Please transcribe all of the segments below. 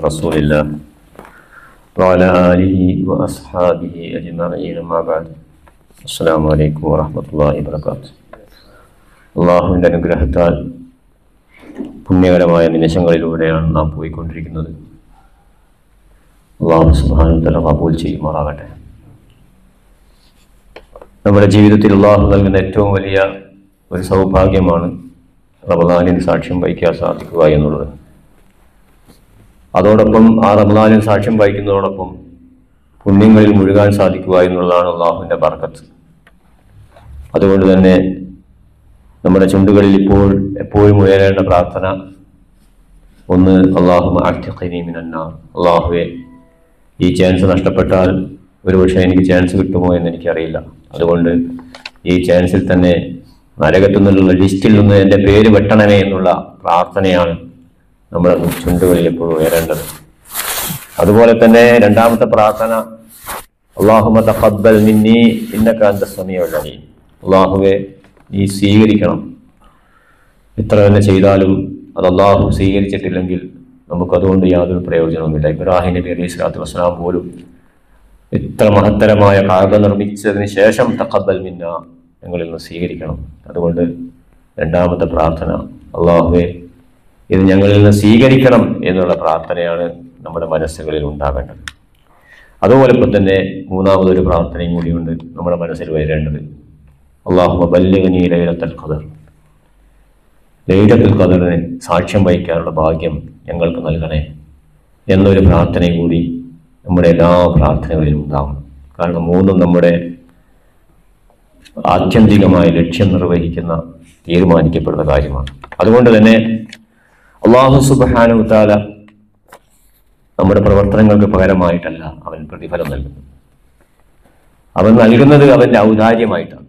رسول الله وعلى آله وأصحابه أجمعين ما بعد السلام عليكم ورحمة الله وبركاته അള്ളാഹുവിൻ്റെ അനുഗ്രഹത്താൽ പുണ്യകരമായ നിമിഷങ്ങളിലൂടെയാണ് നാം പോയിക്കൊണ്ടിരിക്കുന്നത് അള്ളാഹു സുബാനുത്തല കബൂൽ ചെയ്യുമാറാകട്ടെ നമ്മുടെ ജീവിതത്തിൽ അള്ളാഹു നൽകുന്ന ഏറ്റവും വലിയ ഒരു സൗഭാഗ്യമാണ് റമദാനിന് സാക്ഷ്യം വഹിക്കാൻ സാധിക്കുക എന്നുള്ളത് അതോടൊപ്പം ആ റമദാനിൽ സാക്ഷ്യം വഹിക്കുന്നതോടൊപ്പം പുണ്യങ്ങളിൽ മുഴുകാൻ സാധിക്കുക എന്നുള്ളതാണ് അള്ളാഹുവിൻ്റെ ബർക്കത്ത് അതുകൊണ്ട് തന്നെ നമ്മുടെ ചുണ്ടുകളിൽ ഇപ്പോൾ എപ്പോഴും ഉയരേണ്ട പ്രാർത്ഥന ഒന്ന് അള്ളാഹു മിനന്നാർ അള്ളാഹുവെ ഈ ചാൻസ് നഷ്ടപ്പെട്ടാൽ ഒരുപക്ഷെ എനിക്ക് ചാൻസ് കിട്ടുമോ എന്ന് എനിക്കറിയില്ല അതുകൊണ്ട് ഈ ചാൻസിൽ തന്നെ നരകത്തു നിന്നുള്ള ലിസ്റ്റിൽ നിന്ന് എൻ്റെ പേര് വെട്ടണമേ എന്നുള്ള പ്രാർത്ഥനയാണ് നമ്മുടെ ചുണ്ടുകളിൽ എപ്പോഴും ഉയരേണ്ടത് അതുപോലെ തന്നെ രണ്ടാമത്തെ പ്രാർത്ഥന അള്ളാഹുമ തഖബ്ബൽ മിന്നി ഇന്നക അന്ത സമീഉൽ അലീം അള്ളാഹുവെ നീ സ്വീകരിക്കണം എത്ര തന്നെ ചെയ്താലും അത് അള്ളാഹു സ്വീകരിച്ചിട്ടില്ലെങ്കിൽ നമുക്കതുകൊണ്ട് യാതൊരു പ്രയോജനവുമില്ല ഇബ്രാഹിം നബി അലൈഹി സ്വലാത്തു വസ്സലാം പോലും ഇത്ര മഹത്തരമായ കാഴ്ച നിർമ്മിച്ചതിന് ശേഷം തഖബ്ബൽ മിന്ന ഞങ്ങളിൽ നിന്ന് സ്വീകരിക്കണം അതുകൊണ്ട് രണ്ടാമത്തെ പ്രാർത്ഥന അള്ളാഹുവെ ഇത് ഞങ്ങളിൽ നിന്ന് സ്വീകരിക്കണം എന്നുള്ള പ്രാർത്ഥനയാണ് നമ്മുടെ മനസ്സുകളിൽ ഉണ്ടാകേണ്ടത് അതുപോലെ തന്നെ മൂന്നാമതൊരു പ്രാർത്ഥനയും കൂടിയുണ്ട് നമ്മുടെ മനസ്സിൽ വരേണ്ടത് അള്ളാഹു ബല്യഗനി ലൈലത്തൽ ഖദർ ലൈലത്തുൽ ഖദറിന് സാക്ഷ്യം വഹിക്കാനുള്ള ഭാഗ്യം ഞങ്ങൾക്ക് നൽകണേ എന്നൊരു പ്രാർത്ഥനയും കൂടി നമ്മുടെ എല്ലാ പ്രാർത്ഥനകളിലും ഉണ്ടാവണം കാരണം മൂന്നും നമ്മുടെ ആത്യന്തികമായ ലക്ഷ്യം നിർവഹിക്കുന്ന തീരുമാനിക്കപ്പെടുന്ന കാര്യമാണ് അതുകൊണ്ട് തന്നെ അള്ളാഹു സുബാനു താല നമ്മുടെ പ്രവർത്തനങ്ങൾക്ക് പകരമായിട്ടല്ല അവൻ പ്രതിഫലം നൽകുന്നത് അവൻ നൽകുന്നത് അവൻ്റെ ഔദാര്യമായിട്ടാണ്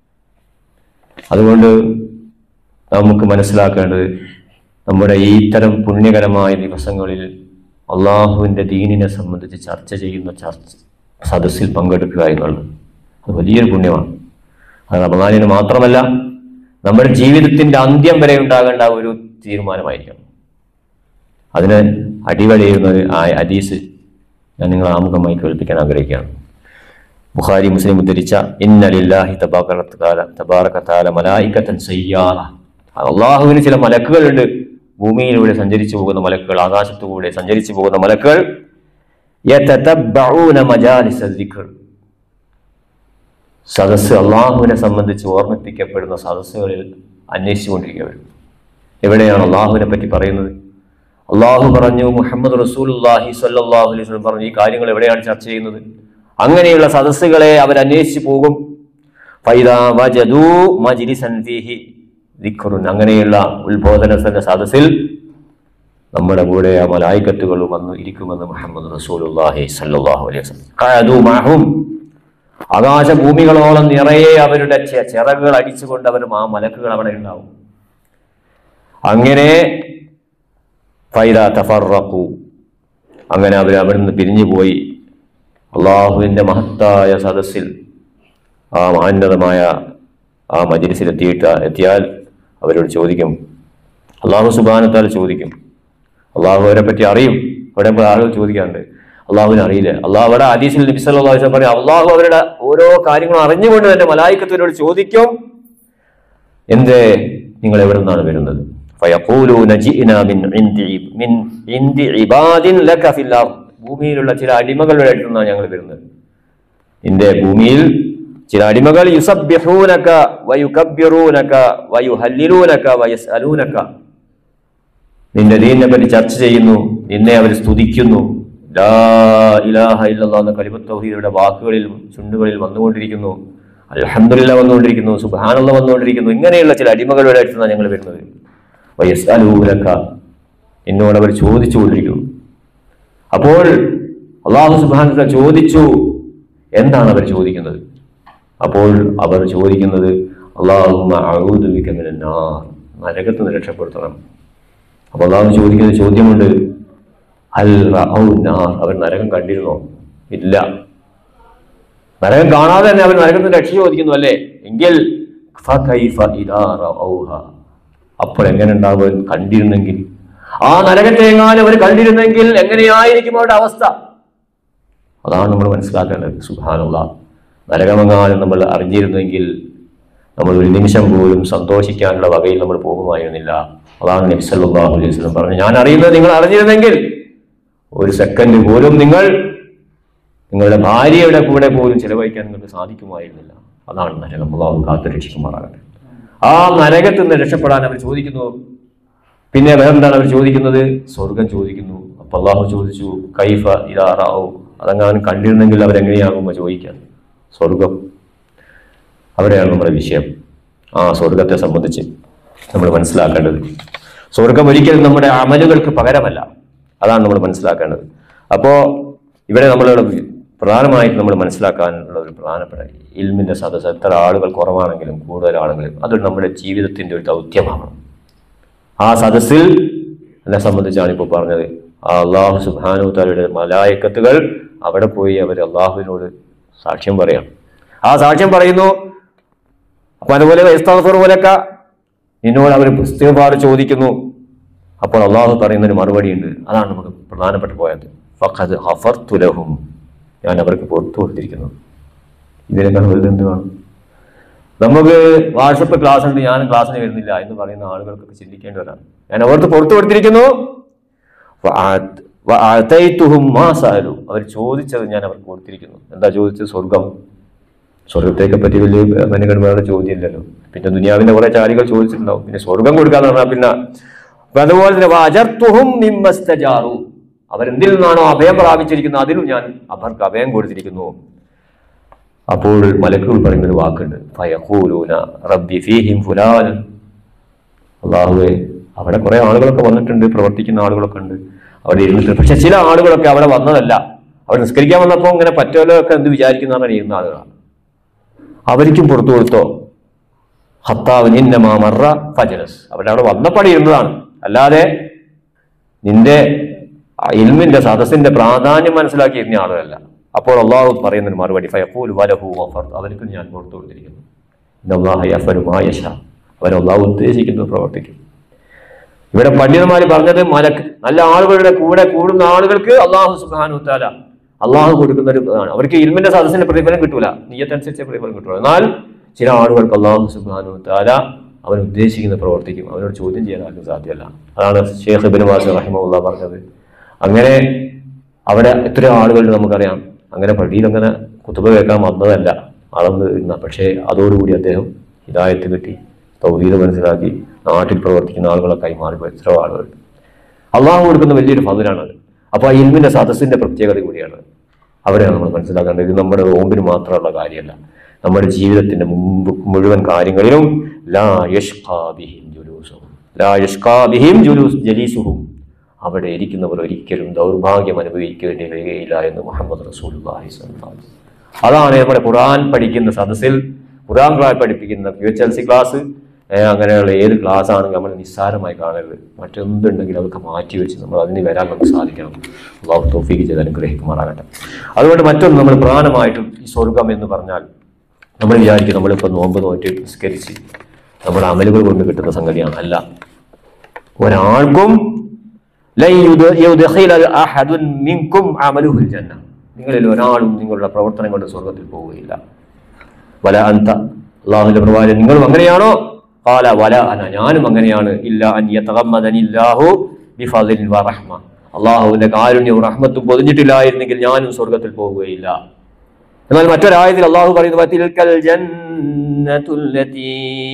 അതുകൊണ്ട് നമുക്ക് മനസ്സിലാക്കേണ്ടത് നമ്മുടെ ഈ ഇത്തരം പുണ്യകരമായ ദിവസങ്ങളിൽ അള്ളാഹുവിൻ്റെ ദീനിനെ സംബന്ധിച്ച് ചർച്ച ചെയ്യുന്ന ചർച്ച സദസ്സിൽ പങ്കെടുക്കുക എന്നുള്ളത് അത് വലിയൊരു പുണ്യമാണ് അത് റമദാനിന് മാത്രമല്ല നമ്മുടെ ജീവിതത്തിൻ്റെ അന്ത്യം വരെ ഉണ്ടാകേണ്ട ഒരു തീരുമാനമായിരിക്കണം അതിന് അടിവരയുന്നത് ആ ഹദീസ് ഞാൻ നിങ്ങളെ ആമുഖമായി കേൾപ്പിക്കാൻ ആഗ്രഹിക്കുകയാണ് ബുഖാരി മുസ്ലിം ഉദ്ധരിച്ച ഇന്നലില്ലാഹി തബാറകത്താല മലായിക്കത്തൻ സയ്യാറ അള്ളാഹുവിന് ചില മലക്കുകളുണ്ട് ഭൂമിയിലൂടെ സഞ്ചരിച്ചു പോകുന്ന മലക്കുകൾ ആകാശത്തുകൂടെ സഞ്ചരിച്ചു പോകുന്ന മലക്കുകൾ യതതബ്ബഊന മജാലിസ ദിക്ർ സദസ്സ് അള്ളാഹുവിനെ സംബന്ധിച്ച് ഓർമ്മിപ്പിക്കപ്പെടുന്ന സദസ്സുകളിൽ അന്വേഷിച്ചുകൊണ്ടിരിക്കുകവരും എവിടെയാണ് അള്ളാഹുവിനെ പറ്റി പറയുന്നത് അള്ളാഹു പറഞ്ഞു മുഹമ്മദ് റസൂലുല്ലാഹി സ്വല്ലല്ലാഹു അലൈഹി വസല്ലം പറഞ്ഞു ഈ കാര്യങ്ങൾ എവിടെയാണ് ചർച്ച ചെയ്യുന്നത് അങ്ങനെയുള്ള സദസ്സുകളെ അവർ അന്വേഷിച്ചു പോകും ഫൈദാ വജദൂ മജ്ലിസൻ ഫീഹി ദിക്റുൻ അങ്ങനെയുള്ള ഉത്ബോധന സദസ്സിൽ നമ്മുടെ കൂടെ ആ മലായിക്കത്തുകൾ വന്ന് ഇരിക്കുമെന്ന് മുഹമ്മദ് റസൂലുല്ലാഹി സല്ലല്ലാഹു അലൈഹി വസല്ലം ഖഅദൂ മഅഹും ആകാശഭൂമികളോളം നിറയെ അവരുടെ ചെ- ചിറകുകൾ അടിച്ചുകൊണ്ട് അവർ ആ മലക്കുകൾ അവിടെ ഉണ്ടാവും അങ്ങനെ ഫൈദ തഫറഖു അങ്ങനെ അവർ അവിടെ നിന്ന് പിരിഞ്ഞു പോയി അള്ളാഹുവിൻ്റെ മഹത്തായ സദസ്സിൽ ആ മാന്യതമായ ആ മജിലിസിൽ എത്തിയിട്ട് എത്തിയാൽ അവരോട് ചോദിക്കും അള്ളാഹു സുബാനത്താൽ ചോദിക്കും അള്ളാഹു അവരെ പറ്റി അറിയും ഇവിടെ ഇപ്പോൾ ആളുകൾ ചോദിക്കാറുണ്ട് അള്ളാഹുവിനെ അറിയില്ല അള്ളാഹു അവിടെ ഹദീസിൽ നബി സല്ലല്ലാഹു അലൈഹി വസല്ലം പറയും അള്ളാഹു അവരുടെ ഓരോ കാര്യങ്ങളും അറിഞ്ഞുകൊണ്ട് തന്നെ മലായിക്കത്തിനോട് ചോദിക്കും എന്ത് നിങ്ങൾ എവിടെ നിന്നാണ് വരുന്നത് فيقولون جئنا من عند من عند عباد لك في الارض ഭൂമിയിലുള്ള ചില അടിമകളുടെ അടുത്ത് നിന്നാണ് ഞങ്ങൾ വരുന്നത് നിന്റെ ഭൂമിയിൽ ചില അടിമകൾ യുസബ്ബിഹൂനക വയുകബ്ബിറൂനക വയുഹല്ലിലൂനക വയസ്അലൂനക നിന്റെ ദീനിനെ പറ്റി ചർച്ച ചെയ്യുന്നു നിന്നെ അവർ സ്തുതിക്കുന്നു ലാ ഇലാഹ ഇല്ലല്ലാഹ് എന്ന കലിമത്ത് തൗഹീദയുടെ വാക്കുകളിൽ ചുണ്ടുകളിൽ വന്നുകൊണ്ടിരിക്കുന്നു അൽഹംദുലില്ലാ വന്നുകൊണ്ടിരിക്കുന്നു സുബ്ഹാനല്ല വന്നുകൊണ്ടിരിക്കുന്നു ഇങ്ങനെയുള്ള ചില അടിമകളുടെ അടുത്താണ് ഞങ്ങൾ വരുന്നത് വയസ്അലൂനക എന്നോട് അവർ ചോദിച്ചു കൊണ്ടിരിക്കുന്നു അപ്പോൾ അള്ളാഹു സുബ്ഹാനല്ല ചോദിച്ചു എന്താണ് അവർ ചോദിക്കുന്നത് അപ്പോൾ അവർ ചോദിക്കുന്നത് അള്ളാഹുമ്മ അഊദു ബിക മിനൻ നാർ നരകത്ത് നിന്ന് രക്ഷപ്പെടുത്തണം അപ്പോൾ അള്ളാഹു ചോദിക്കുന്ന ചോദ്യമുണ്ട് അൽ റഔ നാർ അവർ നരകം കണ്ടിരുന്നോ ഇല്ല നരകം കാണാതെ തന്നെ അവർ നരകത്തിന് രക്ഷ ചോദിക്കുന്നു അല്ലേ എങ്കിൽ ഫകൈഫ ഇദാ റഔഹ. അപ്പോൾ എങ്ങനെ ഉണ്ടാവും കണ്ടിരുന്നെങ്കിൽ ആ നരകത്തെ എങ്ങാനും അവർ കണ്ടിരുന്നെങ്കിൽ എങ്ങനെയായിരിക്കും അവരുടെ അവസ്ഥ അതാണ് നമ്മൾ മനസ്സിലാക്കേണ്ടത് സുഹാനുള്ള നരകമെങ്ങാനും നമ്മൾ അറിഞ്ഞിരുന്നെങ്കിൽ നമ്മൾ ഒരു നിമിഷം പോലും സന്തോഷിക്കാനുള്ള വകയിൽ നമ്മൾ പോകുമായിരുന്നില്ല അതാണ് നബ്സല്ലാഹു അലൈഹി വസല്ലം പറഞ്ഞു ഞാൻ അറിയുന്നത് നിങ്ങൾ അറിഞ്ഞിരുന്നെങ്കിൽ ഒരു സെക്കൻഡ് പോലും നിങ്ങൾ നിങ്ങളുടെ ഭാര്യയുടെ കൂടെ പോലും ചിലവഴിക്കാൻ നിങ്ങൾക്ക് സാധിക്കുമായിരുന്നില്ല അതാണ് നരകം അള്ളാഹു കാത്തു രക്ഷിക്കുമാറാകട്ടെ ആ നരകത്തിൽ നിന്ന് രക്ഷപ്പെടാൻ അവർ ചോദിക്കുന്നു പിന്നെ വേറെന്താണ് അവർ ചോദിക്കുന്നത് സ്വർഗം ചോദിക്കുന്നു അപ്പൊ അള്ളാഹു ചോദിച്ചു കൈഫ ഇതാറാവോ അതങ്ങാനും കണ്ടിരുന്നെങ്കിൽ അവരെങ്ങനെയാകുമ്പോ ചോദിക്കാൻ സ്വർഗം അവിടെയാണ് നമ്മുടെ വിഷയം ആ സ്വർഗത്തെ സംബന്ധിച്ച് നമ്മൾ മനസ്സിലാക്കേണ്ടത് സ്വർഗം ഒരിക്കലും നമ്മുടെ അമലുകൾക്ക് പകരമല്ല അതാണ് നമ്മൾ മനസ്സിലാക്കേണ്ടത് അപ്പോ ഇവിടെ നമ്മൾ പ്രധാനമായിട്ട് നമ്മൾ മനസ്സിലാക്കാനുള്ള ഒരു പ്രധാനപ്പെട്ട ഇൽമിന്റെ സദസ്സ് എത്ര ആളുകൾ കുറവാണെങ്കിലും കൂടുതൽ ആളുകളും അത് നമ്മുടെ ജീവിതത്തിന്റെ ഒരു ദൗത്യമാണ് ആ സദസ്സിൽ എന്നെ സംബന്ധിച്ചാണ് ഇപ്പോൾ പറഞ്ഞത് ആ അള്ളാഹു സുബാനു താലയുടെ മലായക്കത്തുകൾ അവിടെ പോയി അവർ അള്ളാഹുവിനോട് സാക്ഷ്യം പറയാം ആ സാക്ഷ്യം പറയുന്നു അപ്പൊ അതുപോലെ ഇസ്താഫർ പോലൊക്കെ നിന്നോട് അവർ ഇസ്തിഗ്ഫാർ ചോദിക്കുന്നു അപ്പോൾ അള്ളാഹു പറയുന്നതിന് മറുപടി ഉണ്ട് അതാണ് നമുക്ക് പ്രധാനപ്പെട്ട പോയത് ഫഖദ് ഹഫർതു ലഹും ഞാൻ അവർക്ക് പുറത്തു കൊടുത്തിരിക്കുന്നു ഇതിനേക്കാൾ വലുത് എന്തുവാണ് നമുക്ക് വാട്സപ്പ് ക്ലാസ് ഉണ്ട് ഞാൻ ക്ലാസ്സിന് വരുന്നില്ല എന്ന് പറയുന്ന ആളുകൾക്കൊക്കെ ചിന്തിക്കേണ്ടവരാണ് ഞാൻ അവർക്ക് പുറത്തു കൊടുത്തിരിക്കുന്നു വഅത്- വഅതൈതുഹും മാ സഅലു. അവർ ചോദിച്ചത് ഞാൻ അവർക്ക് കൊടുത്തിരിക്കുന്നു എന്താ ചോദിച്ചത് സ്വർഗം സ്വർഗത്തേക്കെ പറ്റി വലിയ മനുഗണമയുടെ ചോദ്യമില്ലല്ലോ പിന്നെ ദുനിയാവിന്റെ കുറെ ചാരികൾ ചോദിച്ചിട്ടുണ്ടാവും പിന്നെ സ്വർഗം കൊടുക്കാന്ന് പറഞ്ഞാൽ പിന്നെ അപ്പൊ അതുപോലെ തന്നെ വഅജർതുഹും മിമ്മസ്തജാറു. അവരെന്തിൽ നിന്നാണോ അഭയം പ്രാപിച്ചിരിക്കുന്നത് അതിലും ഞാൻ അവർക്ക് അഭയം കൊടുത്തിരിക്കുന്നു അപ്പോൾ മലക്കുകൾ പറയുന്ന ഒരു വാക്കുണ്ട് ഫയഖൂലൂന റബ്ബി ഫീഹിം ഫുലാൻ അള്ളാഹുവെ അവിടെ കുറെ ആളുകളൊക്കെ വന്നിട്ടുണ്ട് പ്രവർത്തിക്കുന്ന ആളുകളൊക്കെ ഉണ്ട് അവിടെ ഇരുന്നിട്ട് പക്ഷെ ചില ആളുകളൊക്കെ അവിടെ വന്നതല്ല അവിടെ നിസ്കരിക്കാൻ വന്നപ്പോൾ ഇങ്ങനെ പറ്റുമല്ലോ ഒക്കെ എന്ത് വിചാരിക്കുന്നതാണ് ഇരുന്ന ആളുകളാണ് അവർക്കും പുറത്തു കൊടുത്തോ ഹത്താവിന് ഇന്നമാ മറ ഫജലസ് അവരുടെ അവിടെ വന്നപ്പടി ഇരുന്നതാണ് അല്ലാതെ നിന്റെ ആ ഇൽമിന്റെ സദസ്സിന്റെ പ്രാധാന്യം മനസ്സിലാക്കി ഇരുന്ന ആളുകളല്ല അപ്പോൾ അള്ളാഹു പറയുന്നതിന് മറുപടി ഫയഖൂൽ വലഹു വഫർ അവർക്ക് ഞാൻ പുറത്തു കൊടുത്തിരിക്കുന്നു ഇന്നല്ലാഹ യഫലു മാ യശാ. അവൻ അള്ളാഹു ഉദ്ദേശിക്കുന്നത് പ്രവർത്തിക്കും ഇവിടെ പണ്ഡിതന്മാർ പറഞ്ഞത് മലക്ക് നല്ല ആളുകളുടെ കൂടെ കൂടുന്ന ആളുകൾക്ക് അള്ളാഹു സുബാനു താല അള്ളാഹു കൊടുക്കുന്ന ഒരു ഇതാണ് അവർക്ക് ഇൽമിന്റെ സദസ്സിന്റെ പ്രതിഫലം കിട്ടൂല നീയത്തനുസരിച്ച് പ്രതിഫലം കിട്ടൂല എന്നാൽ ചില ആളുകൾക്ക് അള്ളാഹു സുബാനു താല അവൻ ഉദ്ദേശിക്കുന്ന പ്രവർത്തിക്കും അവനോട് ചോദ്യം ചെയ്യാൻ ആർക്കും സാധ്യമല്ല അതാണ് ഷേഖ് ബിൻ വാസ് റഹിമുള്ള പറഞ്ഞത് അങ്ങനെ അവിടെ എത്ര ആളുകളുണ്ട് നമുക്കറിയാം അങ്ങനെ പള്ളിയിൽ അങ്ങനെ കുത്തുബ കേൾക്കാൻ വന്നതല്ല അളന്ന് ഇരുന്ന പക്ഷേ അതോടുകൂടി അദ്ദേഹം ഹിദായത്ത് കിട്ടി തൗഹീദ് മനസ്സിലാക്കി നാട്ടിൽ പ്രവർത്തിക്കുന്ന ആളുകളൊക്കെ മാറിപ്പോയി എത്ര ആളുകളുണ്ട് അള്ളാഹു കൊടുക്കുന്ന വലിയൊരു ഫതിലാണത് അപ്പോൾ ആ ഇൽമിന്റെ സദസ്സിന്റെ പ്രത്യേകത കൂടിയാണ് അവിടെയാണ് നമ്മൾ മനസ്സിലാക്കേണ്ടത് ഇത് നമ്മുടെ നോമ്പിന് മാത്രമുള്ള കാര്യമല്ല നമ്മുടെ ജീവിതത്തിന്റെ മുമ്പ് മുഴുവൻ കാര്യങ്ങളിലും ലാ യഷ്ഖാ ബിഹിം ജുലൂസുഹും ലാ യഷ്ഖാ ബിഹിം ജുലൂസ് ജലീസുഹും അവിടെ ഇരിക്കുന്നവർ ഒരിക്കലും ദൗർഭാഗ്യം അനുഭവിക്കേണ്ടി വരികയില്ല എന്ന് മുഹമ്മദ് റസൂലുള്ളാഹി സ്വല്ലല്ലാഹു അലൈഹി വസല്ലം. അതാണ് നമ്മുടെ ഖുർആൻ പഠിക്കുന്ന സദസ്സിൽ ഖുർആൻ ക്ലാസ് പഠിപ്പിക്കുന്ന P H L C class ഏഹ് അങ്ങനെയുള്ള ഏത് ക്ലാസ് ആണെങ്കിൽ നമ്മൾ നിസ്സാരമായി കാണരുത് മറ്റെന്തുണ്ടെങ്കിലും അതൊക്കെ മാറ്റി വെച്ച് നമ്മൾ അതിന് വരാൻ നമുക്ക് സാധിക്കണം അള്ളാഹു തോഫീക്ക് ചെയ്ത് അനുഗ്രഹിക്കുമാറാകട്ടെ അതുകൊണ്ട് മറ്റൊന്ന് നമ്മൾ പ്രധാനമായിട്ടും ഈ സ്വർഗം എന്ന് പറഞ്ഞാൽ നമ്മൾ വിചാരിക്കും നമ്മളിപ്പോൾ നോമ്പ് നോറ്റ് നിസ്കരിച്ച് നമ്മുടെ അമലുകൾ കൊണ്ട് കിട്ടുന്ന സംഗതിയാണ് അല്ല ഒരാൾക്കും ലൻ യുദ- യുദ്ഖില അഹദുൻ മിൻകും അമലുഹുൽ ജന്ന നിങ്ങളിൽ ഒരാളും നിങ്ങളുടെ പ്രവർത്തനം കൊണ്ട് സ്വർഗത്തിൽ പോവുകയില്ല വല അന്ത അള്ളാഹുവിന്റെ പ്രവാചകൻ നിങ്ങളും അങ്ങനെയാണോ കാല വല അന ഞാനും അങ്ങനെയാണ് ഇല്ല അൻ യതഗമ്മദനില്ലാഹു ബിഫളിൻ വറഹ്മ അള്ളാഹുവിന്റെ കാരുണ്യവും റഹ്മത്തും പൊതിഞ്ഞിട്ടില്ലായിരുന്നെങ്കിൽ ഞാനും സ്വർഗത്തിൽ പോവുകയില്ല എന്നാൽ മറ്റൊരായത്തിൽ അള്ളാഹു പറയുന്നു "വതിൽക്കൽ ജന്നത്തുൽ ലതീ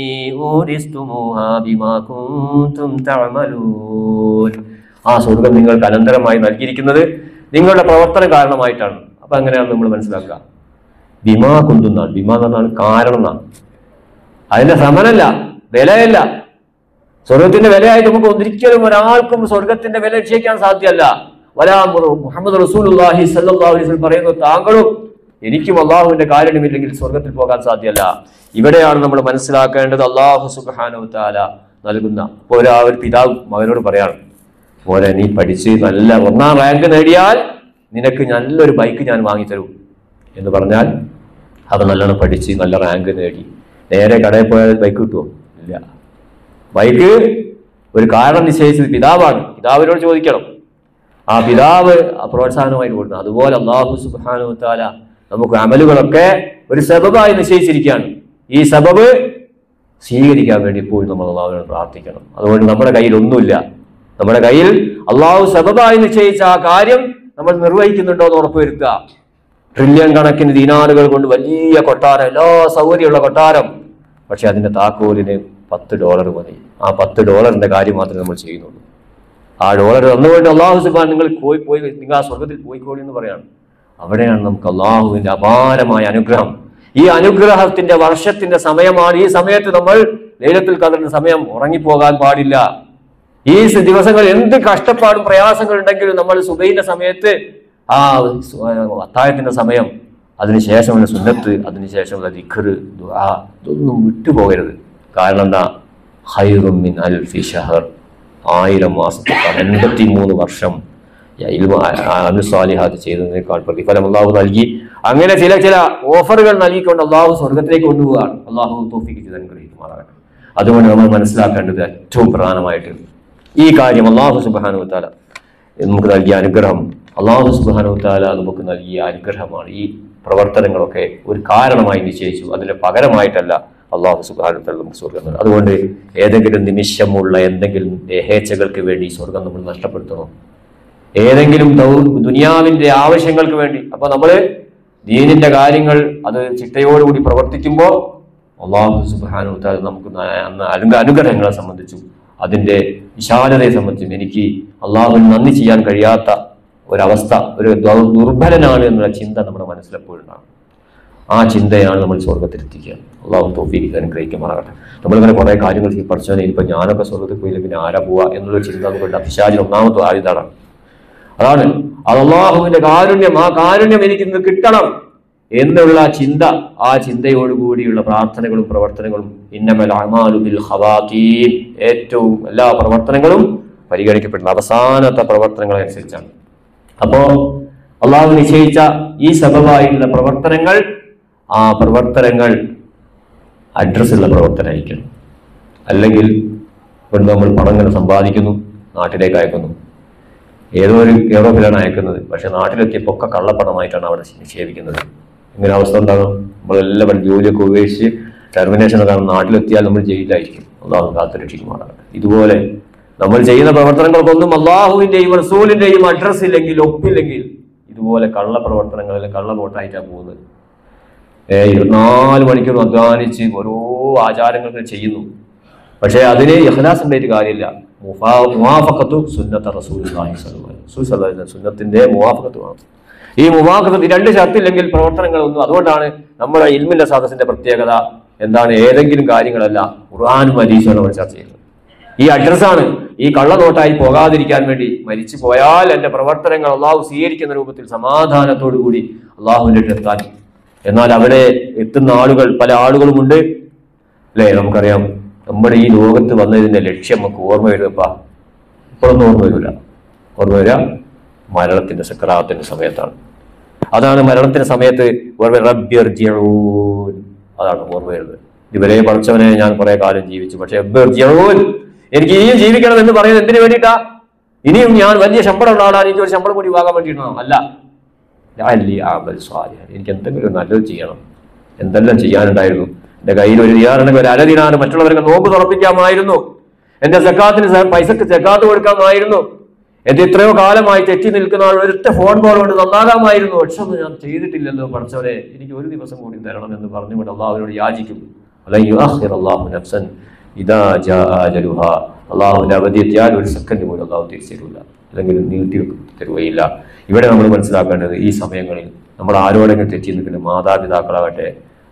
ഊരിസ്തുമൂഹാ ബിമാ കുൻതും തഅമലൂൻ." ആ സ്വർഗം നിങ്ങൾക്ക് അനന്തരമായി നൽകിയിരിക്കുന്നത് നിങ്ങളുടെ പ്രവർത്തനം കാരണമായിട്ടാണ് അപ്പൊ അങ്ങനെയാണ് നമ്മൾ മനസ്സിലാക്കുക ബിമാ കുന്തുന്നാണ് ബിമാ എന്ന് പറഞ്ഞാൽ കാരണം എന്നാണ് അതിന്റെ സമനല്ല വിലയല്ല സ്വർഗത്തിന്റെ വിലയായിട്ട് നമുക്ക് ഒരിക്കലും ഒരാൾക്കും സ്വർഗത്തിന്റെ വില നിശ്ചയിക്കാൻ സാധ്യമല്ല വലാ മു- മുഹമ്മദ് റസൂലുള്ളാഹി സല്ലല്ലാഹു അലൈഹി വസല്ലം പറയുന്നു താങ്കളും എനിക്കും അള്ളാഹുവിന്റെ കാരുണ്യമില്ലെങ്കിൽ സ്വർഗത്തിൽ പോകാൻ സാധ്യമല്ല ഇവിടെയാണ് നമ്മൾ മനസ്സിലാക്കേണ്ടത് അള്ളാഹു സുബ്ഹാനഹു തആല നൽകുന്ന ഇപ്പൊ ഒരാ ഒരു പിതാവ് മകനോട് പറയാണ് മോനെ നീ പഠിച്ച് നല്ല ഒന്നാം റാങ്ക് നേടിയാൽ നിനക്ക് നല്ലൊരു ബൈക്ക് ഞാൻ വാങ്ങിത്തരൂ എന്ന് പറഞ്ഞാൽ അവൻ നല്ലോണം പഠിച്ച് നല്ല റാങ്ക് നേടി നേരെ കടയിൽ പോയാൽ ബൈക്ക് കിട്ടുമോ ഇല്ല ബൈക്ക് ഒരു കാരണം നിശ്ചയിച്ചത് പിതാവാണ് പിതാവിനോട് ചോദിക്കണം ആ പിതാവ് ആ പ്രോത്സാഹനമായി കൊടുക്കുന്നത് അതുപോലെ അള്ളാഹു സുബ്ഹാനഹു താല നമുക്ക് അമലുകളൊക്കെ ഒരു സബബായി നിശ്ചയിച്ചിരിക്കുകയാണ് ഈ സബബ് സ്വീകരിക്കാൻ വേണ്ടി എപ്പോഴും നമ്മൾ അള്ളാഹുവിനോട് പ്രാർത്ഥിക്കണം അതുകൊണ്ട് നമ്മുടെ കയ്യിൽ ഒന്നുമില്ല നമ്മുടെ കയ്യിൽ അള്ളാഹു സബബായി നിശ്ചയിച്ച ആ കാര്യം നമ്മൾ നിർവഹിക്കുന്നുണ്ടോ എന്ന് ഉറപ്പുവരുത്തുക ട്രില്യൺ കണക്കിന് ദീനാറുകൾ കൊണ്ട് വലിയ കൊട്ടാരം എല്ലാ സൗകര്യമുള്ള കൊട്ടാരം പക്ഷെ അതിന്റെ താക്കോലിന് പത്ത് ഡോളർ മതി ആ പത്ത് ഡോളറിന്റെ കാര്യം മാത്രമേ നമ്മൾ ചെയ്യുന്നുള്ളൂ ആ ഡോളർ തന്നുകൊണ്ട് അള്ളാഹു സുബാൻ നിങ്ങൾ പോയി പോയി നിങ്ങൾ ആ സ്വർഗത്തിൽ പോയിക്കോളി എന്ന് പറയാണ് അവിടെയാണ് നമുക്ക് അള്ളാഹുവിന്റെ അപാരമായ അനുഗ്രഹം ഈ അനുഗ്രഹത്തിന്റെ വർഷത്തിന്റെ സമയമാണ് ഈ സമയത്ത് നമ്മൾ ലൈലത്തുൽ ഖദറിന്റെ സമയം ഉറങ്ങിപ്പോകാൻ പാടില്ല ഈ സ- ദിവസങ്ങൾ എന്ത് കഷ്ടപ്പാടും പ്രയാസങ്ങൾ ഉണ്ടെങ്കിലും നമ്മൾ സുബൈന്റെ സമയത്ത് ആ സു- ആ അത്താഴത്തിന്റെ സമയം അതിനുശേഷമുള്ള സുന്നത്ത് അതിനുശേഷമുള്ള ദിഖറ് ദുആ ഇതൊന്നും വിട്ടുപോകരുത് കാരണം എന്താ ഹൈറും മിൻ അൽഫി ഷഹർ ആയിരം മാസത്തേക്കാൾ എൺപത്തി മൂന്ന് വർഷം അനുസ്വാലിഹാത്ത് ചെയ്തതിനേക്കാൾ പ്രതിഫലം അള്ളാഹു നൽകി അങ്ങനെ ചില ചില ഓഫറുകൾ നൽകിക്കൊണ്ട് അള്ളാഹു സ്വർഗത്തിലേക്ക് കൊണ്ടുപോവുകയാണ് അള്ളാഹു തോഫിക്ക് ചെയ്ത് അനുഗ്രഹിക്കുമാറാകട്ടെ അതുകൊണ്ട് നമ്മൾ മനസ്സിലാക്കേണ്ടത് ഏറ്റവും പ്രധാനമായിട്ട് ഈ കാര്യം അള്ളാഹു സുബാനു താല നമുക്ക് നൽകിയ അനുഗ്രഹം അള്ളാഹു സുബാനു താല നമുക്ക് നൽകിയ അനുഗ്രഹമാണ് ഈ പ്രവർത്തനങ്ങളൊക്കെ ഒരു കാരണമായി നിശ്ചയിച്ചു അതിന് പകരമായിട്ടല്ല അള്ളാഹു സുബാനു താല നമുക്ക് സ്വർഗം നൽകും അതുകൊണ്ട് ഏതെങ്കിലും നിമിഷമുള്ള എന്തെങ്കിലും ദേഹേച്ഛകൾക്ക് വേണ്ടി ഈ സ്വർഗം നമ്മൾ നഷ്ടപ്പെടുത്തണോ ഏതെങ്കിലും ദൗ- ദുനിയാവിന്റെ ആവശ്യങ്ങൾക്ക് വേണ്ടി അപ്പൊ നമ്മള് ദീനിന്റെ കാര്യങ്ങൾ അത് ചിട്ടയോടുകൂടി പ്രവർത്തിക്കുമ്പോൾ അള്ളാഹു സുബാനു താല നമുക്ക് ന- അന്ന് അനു- അനുഗ്രഹങ്ങളെ സംബന്ധിച്ചും അതിന്റെ വിശാലതയെ സംബന്ധിച്ചും എനിക്ക് അള്ളാഹുവിന് നന്ദി ചെയ്യാൻ കഴിയാത്ത ഒരവസ്ഥ ഒരു ദൗ- ദുർബലനാണ് എന്നുള്ള ചിന്ത നമ്മുടെ മനസ്സിലെപ്പോഴുണ്ടാകും ആ ചിന്തയാണ് നമ്മൾ സ്വർഗത്തിലെത്തിക്കുക അള്ളാഹു തോഫീക്ക് അനുഗ്രഹിക്കുമാറാകട്ടെ നമ്മളിങ്ങനെ കുറെ കാര്യങ്ങൾ ചെയ്യും പഠിച്ചാൽ ഇനിയിപ്പോൾ ഞാനൊക്കെ സ്വർഗത്തിൽ പോയില്ല പിന്നെ ആരാ പോവുക എന്നുള്ള ചിന്ത നമുക്ക് അഭിശാചിന് ഒന്നാമത്തെ ആയുധാണ് അതാണ് അത് അള്ളാഹുവിന്റെ കാരുണ്യം ആ കാരുണ്യം എനിക്ക് ഇന്ന് കിട്ടണം എന്നുള്ള ആ ചിന്ത ആ ചിന്തയോടുകൂടിയുള്ള പ്രാർത്ഥനകളും പ്രവർത്തനങ്ങളും ഇന്നമൽ അഅ്മാലു ബിൽ ഖവാതീം ഏറ്റവും എല്ലാ പ്രവർത്തനങ്ങളും പരിഗണിക്കപ്പെടുന്ന അവസാനത്തെ പ്രവർത്തനങ്ങളെ അനുസരിച്ചാണ് അപ്പോ അള്ളാഹു നിശ്ചയിച്ച ഈ സബബായുള്ള പ്രവർത്തനങ്ങൾ ആ പ്രവർത്തനങ്ങൾ അഡ്രസ്സുള്ള പ്രവർത്തനമായിരിക്കണം അല്ലെങ്കിൽ ഇവിടെ നമ്മൾ പണങ്ങൾ സമ്പാദിക്കുന്നു നാട്ടിലേക്ക് അയക്കുന്നു ഏതോ ഒരു യൂറോപ്പിലാണ് അയക്കുന്നത് പക്ഷെ നാട്ടിലെത്തിയപ്പോൾ ഒക്കെ കള്ളപ്പണമായിട്ടാണ് അവിടെ നിക്ഷേപിക്കുന്നത് ഇങ്ങനെ അവസ്ഥ ഉണ്ടാകും നമ്മളെല്ലാം ജോലിയൊക്കെ ഉപേക്ഷിച്ച് ടെർമിനേഷൻ കാരണം നാട്ടിലെത്തിയാൽ നമ്മൾ ജയിലിലായിരിക്കും അള്ളാഹു കാത്തുരക്ഷിക്കുമാറാകട്ടെ ഇതുപോലെ നമ്മൾ ചെയ്യുന്ന പ്രവർത്തനങ്ങൾക്കൊന്നും അള്ളാഹുവിന്റെയും റസൂലിന്റെയും അഡ്രസ് ഇല്ലെങ്കിൽ ഒപ്പില്ലെങ്കിൽ ഇതുപോലെ കള്ള പ്രവർത്തനങ്ങളിൽ കള്ള വോട്ടായിട്ടാണ് പോകുന്നത് ഏ, ഇരുപത്തിനാല് മണിക്കൂർ അധ്വാനിച്ച് ഓരോ ആചാരങ്ങൾ ചെയ്യുന്നു പക്ഷേ അതിന് ഇഖ്ലാസ് ഉണ്ടായിട്ട് കാര്യമില്ല മുഫാ- മുവാഫഖത്തു സുന്നത്ത റസൂലുള്ളാഹി സ്വല്ലല്ലാഹു അലൈഹി വസല്ലം. റസൂൽ സ്വല്ലല്ലാഹു അലൈഹി വസല്ലം സുന്നത്തിന്റെ മുവാഫഖത്ത് വേണം ഈ മുവാഫഖത്ത് ഈ രണ്ട് ഷർത്തില്ലെങ്കിൽ പ്രവർത്തനങ്ങളൊന്നും അതുകൊണ്ടാണ് നമ്മുടെ ഇൽമിന്റെ സദസ്സിന്റെ പ്രത്യേകത എന്താണ് ഏതെങ്കിലും കാര്യങ്ങളല്ല ഖുർആാനും ഹദീസും നമ്മൾ ചർച്ച ചെയ്യുന്നത് ഈ അഡ്രസ്സാണ് ഈ കള്ളനോട്ടായി പോകാതിരിക്കാൻ വേണ്ടി മരിച്ചു പോയാൽ എന്റെ പ്രവർത്തനങ്ങൾ അള്ളാഹു സ്വീകരിക്കുന്ന രൂപത്തിൽ സമാധാനത്തോടു കൂടി അള്ളാഹുവിന്റെ അടുത്ത് എത്താൻ എന്നാൽ അവിടെ എത്തുന്ന ആളുകൾ പല ആളുകളുമുണ്ട് അല്ലേ നമുക്കറിയാം നമ്മുടെ ഈ ലോകത്ത് വന്നതിന്റെ ലക്ഷ്യം നമുക്ക് ഓർമ്മ വരുന്നപ്പാ ഇപ്പോഴൊന്നും ഓർമ്മ വരില്ല ഓർമ്മ വരിക മരണത്തിന്റെ സക്രാത്തിന്റെ സമയത്താണ് അതാണ് മരണത്തിന്റെ സമയത്ത് ഓർമ്മ റബ്യർജിഊൻ അതാണ് ഓർമ്മ വരുന്നത് ഇവരെ പഠിച്ചവനെ ഞാൻ കുറെ കാലം ജീവിച്ചു പക്ഷെ റബ്ബിർജിഊൻ എനിക്ക് ഇനിയും ജീവിക്കണം എന്ന് പറയുന്നത് എന്തിനു വേണ്ടിയിട്ടാ ഇനിയും ഞാൻ വലിയ ശമ്പളമുള്ള ആളാണ് എനിക്ക് ഒരു ശമ്പളം കൂടി വാങ്ങാൻ വേണ്ടിയിട്ടാണോ അല്ല ലഅല്ലി അഅമൽ സ്വാലിഹൻ. എനിക്ക് എന്തെങ്കിലും നല്ലത് ചെയ്യണം എന്തെല്ലാം ചെയ്യാനുണ്ടായിരുന്നു എന്റെ കയ്യിൽ ഒരു ദിനാറുണ്ടെങ്കിൽ ഒരു അര ദിനാറ് മറ്റുള്ളവർക്ക് നോമ്പ് തുറപ്പിക്കാമായിരുന്നു എന്റെ സക്കാത്തിന് സ- പൈസക്ക് സക്കാത്ത് കൊടുക്കാമായിരുന്നു എന്റെ എത്രയോ കാലമായി തെറ്റി നിൽക്കുന്ന ആൾ ഒരൊറ്റ ഫോൺ കോൾ കൊണ്ട് നന്നാകാമായിരുന്നു പക്ഷെ ഒന്നും ഞാൻ ചെയ്തിട്ടില്ലല്ലോ പഠിച്ചവരെ എനിക്ക് ഒരു ദിവസം കൂടി തരണം എന്ന് പറഞ്ഞുകൊണ്ട് അള്ളാഹുവിനോട് യാചിക്കും അലൻ യുഅഖിർ അല്ലാഹു നഫ്സൻ ഇദാ ജാഅ അജലുഹാ അള്ളാഹുവിന്റെ അവധി എത്തിയാൽ ഒരു സെക്കൻഡ് പോലും അള്ളാഹു തിരിച്ചു തരില്ല അല്ലെങ്കിൽ നീട്ടി തരുകയില്ല ഇവിടെ നമ്മൾ മനസ്സിലാക്കേണ്ടത് ഈ സമയങ്ങളിൽ നമ്മൾ ആരോടെങ്കിലും തെറ്റി നിൽക്കുന്ന മാതാപിതാക്കളാകട്ടെ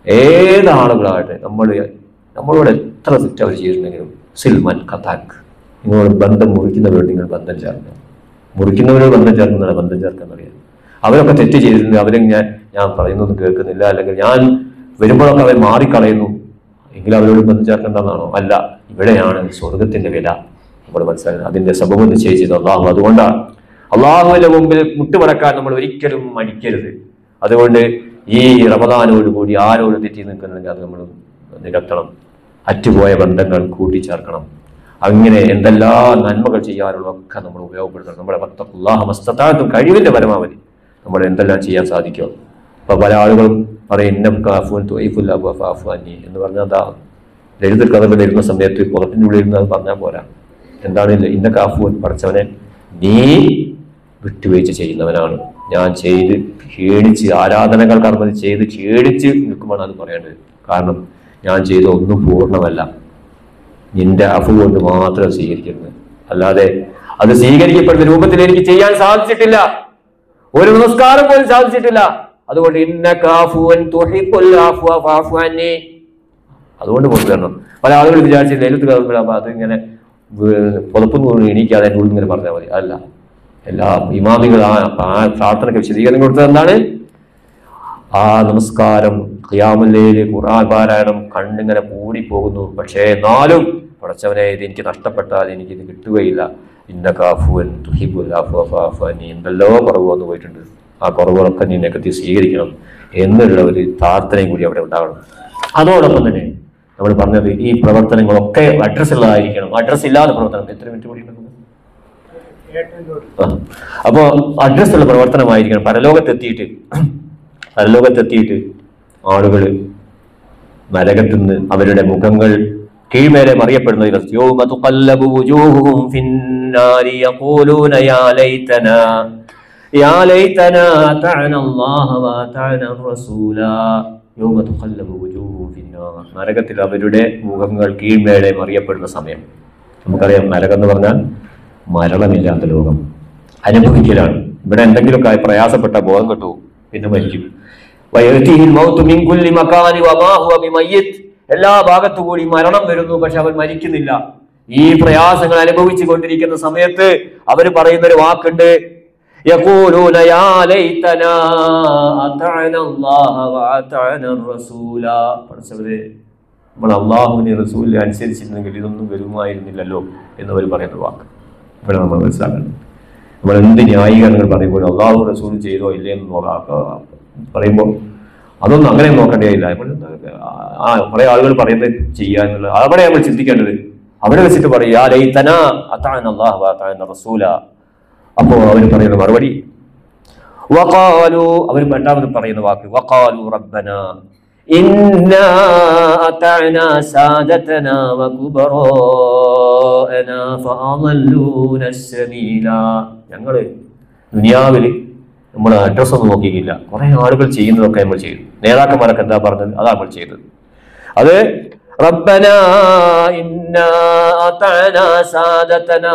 ഏത് ആളുകളാകട്ടെ നമ്മൾ നമ്മളോട് എത്ര തെറ്റ് അവർ ചെയ്തിട്ടുണ്ടെങ്കിലും സിൽമൻ കഥാക്ക് നിങ്ങളോട് ബന്ധം മുറിക്കുന്നവരോട് നിങ്ങൾ ബന്ധം ചേർക്കുക മുറിക്കുന്നവരോട് ബന്ധം ചേർക്കുന്നതാണ് ബന്ധം ചേർക്കുന്നറിയാം അവരൊക്കെ തെറ്റ് ചെയ്തിട്ടുണ്ട് അവരെ ഞാൻ ഞാൻ പറയുന്നൊന്നും കേൾക്കുന്നില്ല അല്ലെങ്കിൽ ഞാൻ വരുമ്പോഴൊക്കെ അവർ മാറിക്കളയുന്നു എങ്കിൽ അവരോട് ബന്ധം ചേർക്കേണ്ടതാണോ അല്ല ഇവിടെയാണ് സ്വർഗത്തിന്റെ വില നമ്മൾ മനസ്സിലാക്കുന്നത് അതിന്റെ സബബ് നിശ്ചയിച്ചത് അള്ളാഹു അതുകൊണ്ടാണ് അള്ളാഹുവിന്റെ മുമ്പിൽ മുട്ടുമടക്കാൻ നമ്മൾ ഒരിക്കലും മടിക്കരുത് അതുകൊണ്ട് ഈ റമദാനോട് കൂടി ആരോട് തെറ്റി നിൽക്കുന്നുണ്ടെങ്കിൽ അത് നമ്മൾ നികത്തണം അറ്റുപോയ ബന്ധങ്ങൾ കൂട്ടിച്ചേർക്കണം അങ്ങനെ എന്തെല്ലാം നന്മകൾ ചെയ്യാനുള്ളതൊക്കെ നമ്മൾ ഉപയോഗപ്പെടുത്തണം നമ്മുടെ ഭക്തല്ലാഹമസ്താത്തും കഴിവിന്റെ പരമാവധി നമ്മൾ എന്തെല്ലാം ചെയ്യാൻ സാധിക്കും അപ്പൊ പല ആളുകളും പറയും ഇന്ന കാഫുൻ തൊയ്ഫുല്ല ഫാഫുഅനി എന്ന് പറഞ്ഞാൽ എന്താ ലളിതർ കഥകൾ വരുന്ന സമയത്ത് പുറത്തിൻ്റെ ഉള്ളിൽ ഇരുന്ന് അത് പറഞ്ഞാൽ പോരാ എന്താണ് ഇന്ന കാഫുൻ പഠിച്ചവനെ നീ വിട്ടുവീഴ്ച ചെയ്യുന്നവനാണ് ഞാൻ ചെയ്ത് ക്ഷീണിച്ച് ആരാധനകൾ കർമ്മം ചെയ്ത് ക്ഷീണിച്ച് നിൽക്കുമ്പോൾ അത് പറയേണ്ടത് കാരണം ഞാൻ ചെയ്ത ഒന്നും പൂർണ്ണമല്ല നിന്റെ അഫു കൊണ്ട് മാത്രം സ്വീകരിക്കുന്നത് അല്ലാതെ അത് സ്വീകരിക്കപ്പെടുന്ന രൂപത്തിൽ എനിക്ക് ചെയ്യാൻ സാധിച്ചിട്ടില്ല ഒരു നമസ്കാരം പോലും സാധിച്ചിട്ടില്ല അതുകൊണ്ട് ഇന്ന കാഫുവൻ തുഹിബ്ബുൽ അഫ്വ ഫഅഫു അന്നി. അതുകൊണ്ട് കൊണ്ടുവരണം പല ആളുകൾ വിചാരിച്ച് നേരത്ത് കയറുമ്പോൾ അത് ഇങ്ങനെ പുതപ്പം കൊണ്ട് എണീക്കാതെ എൻ്റെ ഉള്ളിൽ ഇങ്ങനെ പറഞ്ഞാൽ മതി അല്ല എല്ലാ ഇമാമികൾ ആ ആ പ്രാർത്ഥനയ്ക്ക് വിശദീകരണം കൊടുത്തത് എന്താണ് ആ നമസ്കാരം ഖിയാമുല്ലയില് ഖുർആൻ പാരായണം കണ്ണിങ്ങനെ പൂടിപ്പോകുന്നു പക്ഷേ എന്നാലും പടച്ചവനെ ഇത് എനിക്ക് നഷ്ടപ്പെട്ടാൽ എനിക്ക് ഇത് കിട്ടുകയില്ല ഇന്ന കാഫുവൻ തുഹിബുൽ അഫ്വ ഫഅഫു അന്നി. എന്തെല്ലോ കുറവ് വന്നു പോയിട്ടുണ്ട് ആ കുറവുകളൊക്കെ നീ നികത്തി സ്വീകരിക്കണം എന്നുള്ള ഒരു പ്രാർത്ഥനയും കൂടി അവിടെ ഉണ്ടാവണം അതോടൊപ്പം തന്നെ നമ്മൾ പറഞ്ഞത് ഈ പ്രവർത്തനങ്ങളൊക്കെ അഡ്രസ് ഉള്ളതായിരിക്കണം അഡ്രസ് ഇല്ലാത്ത പ്രവർത്തനം എത്ര മിനിറ്റ് കൂടി ഉണ്ട് ആ. അപ്പോ അഡ്രസ് ഉള്ള പ്രവർത്തനമായിരിക്കണം പരലോകത്തെത്തിയിട്ട് പരലോകത്തെത്തിയിട്ട് ആളുകൾ നരകത്തുനിന്ന് അവരുടെ മുഖങ്ങൾ കീഴ്മേലെ മറിയപ്പെടുന്ന ദിവസം യൗമ തുഖല്ലബു വുജൂഹുഹും ഫിന്നാരി യഖൂലൂന യാ ലൈതനാ യാ ലൈതനാ അതഅന അല്ലാഹ വഅതഅന റസൂല യൗമ തുഖല്ലബു വുജൂഹുഹും ഫിന്നാർ നരകത്തിൽ അവരുടെ മുഖങ്ങൾ കീഴ്മേലെ മറിയപ്പെടുന്ന സമയം നമുക്കറിയാം നരകം എന്ന് പറഞ്ഞാൽ മരണമില്ലാത്ത ലോകം അനുഭവിക്കലാണ് ഇവിടെ എന്തെങ്കിലുമൊക്കെ ആയി പ്രയാസപ്പെട്ട ബോധം കിട്ടു പിന്നെ മരിക്കും വയറ്റിഹിൽ മൗത്തു മിൻ കുല്ലി മകാനി വമാ ഹുവ ബിമയ്യിത്ത് എല്ലാ ഭാഗത്തു കൂടി മരണം വരുന്നു പക്ഷെ അവൻ മരിക്കുന്നില്ല ഈ പ്രയാസങ്ങൾ അനുഭവിച്ചു കൊണ്ടിരിക്കുന്ന സമയത്ത് അവർ പറയുന്ന ഒരു വാക്കുണ്ട് يقولون يا ليتنا أطعنا الله وأطعنا الرسول പഠിച്ചവരെ നമ്മൾ അള്ളാഹുവിനെ റസൂലിനെ അനുസരിച്ചിരുന്നെങ്കിൽ ഇതൊന്നും വരുമായിരുന്നില്ലല്ലോ എന്നവർ പറയുന്ന വാക്ക് ഇവിടെ നമ്മൾ മനസ്സിലാക്കണം നമ്മൾ എന്ത് ന്യായീകരണങ്ങൾ പറയുമ്പോൾ അള്ളാഹു റസൂൽ ചെയ്തോ ഇല്ലേ എന്ന് നോക്കാം പറയുമ്പോൾ അതൊന്നും അങ്ങനെ നോക്കേണ്ടതില്ല നമ്മൾ ആ കുറെ ആളുകൾ പറയുന്നത് ചെയ്യുക എന്നുള്ളത് അവിടെ നമ്മൾ ചിന്തിക്കേണ്ടത് അവിടെ വെച്ചിട്ട് പറയും "യാ ലൈതനാ അതാഅന അല്ലാഹു വഅതാഅന റസൂല അപ്പോ അവർ പറയുന്ന മറുപടി വഖാലു അവർ രണ്ടാമത് പറയുന്ന വാക്ക് വഖാലു റബ്ബന ഇന്നാ അതഅന സാദതന വകുബറാഅന ഫഅളല്ലൂന السبيല ഞങ്ങള് ദുനിയാവില് നമ്മൾ അഡ്രസ് ഒന്നും നോക്കിയില്ല കുറെ ആളുകൾ ചെയ്യുന്നതൊക്കെ നമ്മൾ ചെയ്തു നേതാക്കന്മാരൊക്കെ എന്താ പറഞ്ഞത് അതാ നമ്മൾ ചെയ്തത് അത് ربنا إنا أطعنا سادتنا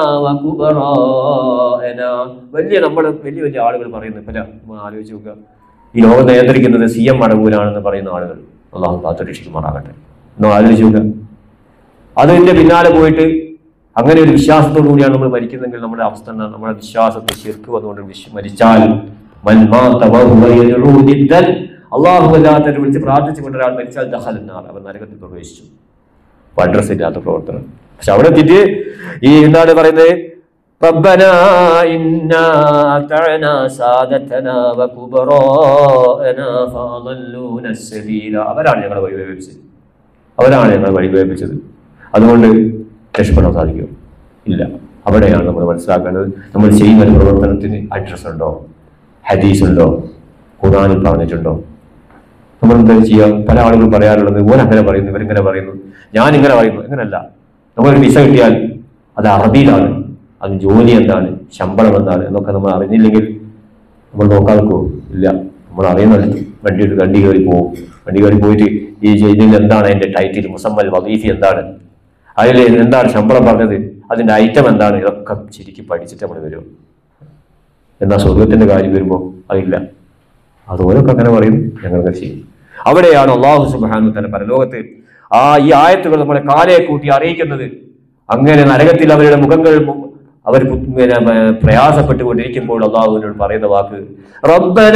وكبراءنا വലിയ നമ്മൾ വലിയ വലിയ ആളുകൾ പറയുന്നു പല നമ്മൾ ആലോചിച്ച് നോക്കുക ഈ ലോകം നിയന്ത്രിക്കുന്നത് സി എം മടവൂരാണെന്ന് പറയുന്ന ആളുകൾ അള്ളാഹു കാത്തുരക്ഷിക്കുമാറാകട്ടെ ഒന്ന് ആലോചിച്ച് നോക്കുക അതിന്റെ പിന്നാലെ പോയിട്ട് അങ്ങനെ ഒരു വിശ്വാസത്തോടു കൂടിയാണ് നമ്മൾ മരിക്കുന്നെങ്കിൽ നമ്മുടെ അവസ്ഥ എന്താണ് നമ്മുടെ വിശ്വാസത്തെ ശിർക്ക് വന്നുകൊണ്ട് വിശ്വ മരിച്ചാൽ മൻ മാത വഹുവ യദ്ഉ ദിദ്ദൻ അള്ളാഹു അല്ലാത്തവരെ വിളിച്ച് പ്രാർത്ഥിച്ചുകൊണ്ട് ഒരാൾ മരിച്ചാൽ ദഹലന്നാർ അവൻ നരകത്തിൽ പ്രവേശിച്ചു അപ്പൊ അഡ്രസ് ഇല്ലാത്ത പ്രവർത്തനം പക്ഷെ അവിടെ എത്തിയിട്ട് ഈ എന്താണ് പറയുന്നത് ربنا إنا أطعنا سادتنا وكبراءنا فأضلونا السبيل അവരാണ് ഞങ്ങളെ വഴിവേപ്പിച്ചത് അവരാണ് ഞങ്ങളെ വഴിവേപ്പിച്ചത് അതുകൊണ്ട് രക്ഷപ്പെടാൻ സാധിക്കും ഇല്ല അവിടെയാണ് നമ്മൾ മനസ്സിലാക്കേണ്ടത് നമ്മൾ ചെയ്യുന്ന ഒരു പ്രവർത്തനത്തിന് അഡ്രസ് ഉണ്ടോ ഹദീസ് ഉണ്ടോ ഖുറാനിൽ പറഞ്ഞിട്ടുണ്ടോ നമ്മൾ എന്താ ചെയ്യുക പല ആളുകളും പറയാറുള്ളത് ഓൻ അങ്ങനെ പറയുന്നു ഇവരിങ്ങനെ പറയുന്നു ഞാൻ ഇങ്ങനെ പറയുന്നു അങ്ങനല്ല നമ്മളൊരു വിസ കിട്ടിയാൽ അത് അറബിയിലാണ് അത് ജോലി എന്താണ് ശമ്പളം എന്താണ് എന്നൊക്കെ നമ്മൾ അറിഞ്ഞില്ലെങ്കിൽ നമ്മൾ നോക്കാൻ നിൽക്കുമോ ഇല്ല നമ്മൾ അറിയുന്നുണ്ട് വണ്ടി ഒരു വണ്ടി കയറി പോകും വണ്ടി കയറി പോയിട്ട് ഈ ഇതിൽ എന്താണ് അതിന്റെ ടൈറ്റിൽ മുസമ്മൽ വദീഫി എന്താണ് അതിൽ എന്താണ് ശമ്പളം പറഞ്ഞത് അതിന്റെ ഐറ്റം എന്താണ് ഇതൊക്കെ ശരിക്കും പഠിച്ചിട്ട് നമ്മൾ വരും എന്നാൽ സ്വർഗത്തിന്റെ കാര്യം വരുമ്പോൾ അതില്ല അത് ഓരോക്കെ അങ്ങനെ പറയും ഞങ്ങൾക്ക് ചെയ്യും അവിടെയാണ് അള്ളാഹു സുബാനു തന്നെ പരലോകത്ത് ആ ഈ ആയത്തുകൾ നമ്മളെ കാലയെ കൂട്ടി അറിയിക്കുന്നത് അങ്ങനെ നരകത്തിൽ അവരുടെ മുഖങ്ങൾ മു- അവർ പു- പിന്നെ, ഏർ, പ്രയാസപ്പെട്ടുകൊണ്ടിരിക്കുമ്പോൾ അള്ളാഹുവിനോട് പറയുന്ന വാക്ക് റബ്ബന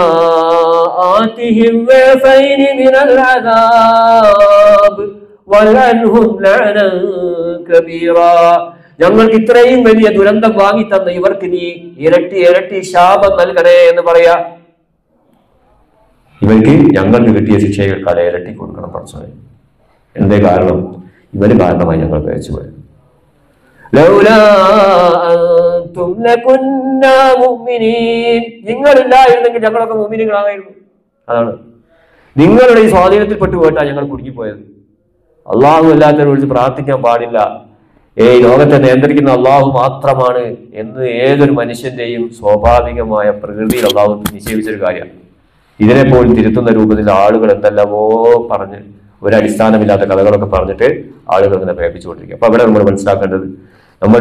ആതിഹിം ضعفين من العذاب والعنهم لعنا كبيرا ഞങ്ങൾക്ക് ഇത്രയും വലിയ ദുരന്തം വാങ്ങി തന്ന ഇവർക്ക് നീ ഇരട്ടി ഇരട്ടി ശാപം നൽകണേ എന്ന് പറയാ ഇവർക്ക് ഞങ്ങൾക്ക് കിട്ടിയ ശിക്ഷകൾക്കാണ് ഇരട്ടി കൊടുക്കണം പഠിച്ചത് എന്തേ കാരണം ഇവര് കാരണമായി ഞങ്ങൾ പേച്ചു പോയത് ലൗലാ അൻതും ലകുന്നാ മുഅ്മിനീൻ നിങ്ങളില്ലായിരുന്നെങ്കിൽ ഞങ്ങളൊക്കെ മുഅ്മിനീങ്ങളായിരുന്നു അതാണ് നിങ്ങളുടെ ഈ സ്വാധീനത്തിൽപ്പെട്ട് പോയിട്ടാ ഞങ്ങൾ കുടുങ്ങിപ്പോയത് അള്ളാഹു അല്ലാത്തവരെ വിളിച്ച് പ്രാർത്ഥിക്കാൻ പാടില്ല ഏ ലോകത്തെ നിയന്ത്രിക്കുന്ന അള്ളാഹു മാത്രമാണ് എന്ന് ഏതൊരു മനുഷ്യന്റെയും സ്വാഭാവികമായ പ്രകൃതിയിൽ അള്ളാഹു നിശ്ചയിച്ചൊരു കാര്യമാണ് ഇതിനെ പോലും തിരുത്തുന്ന രൂപത്തിൽ ആളുകൾ എന്തെല്ലാമോ പറഞ്ഞ് ഒരു അടിസ്ഥാനമില്ലാത്ത കഥകളൊക്കെ പറഞ്ഞിട്ട് ആളുകൾ ഇങ്ങനെ പ്രേപ്പിച്ചുകൊണ്ടിരിക്കും അപ്പൊ അവിടെ നമ്മൾ മനസ്സിലാക്കേണ്ടത് നമ്മൾ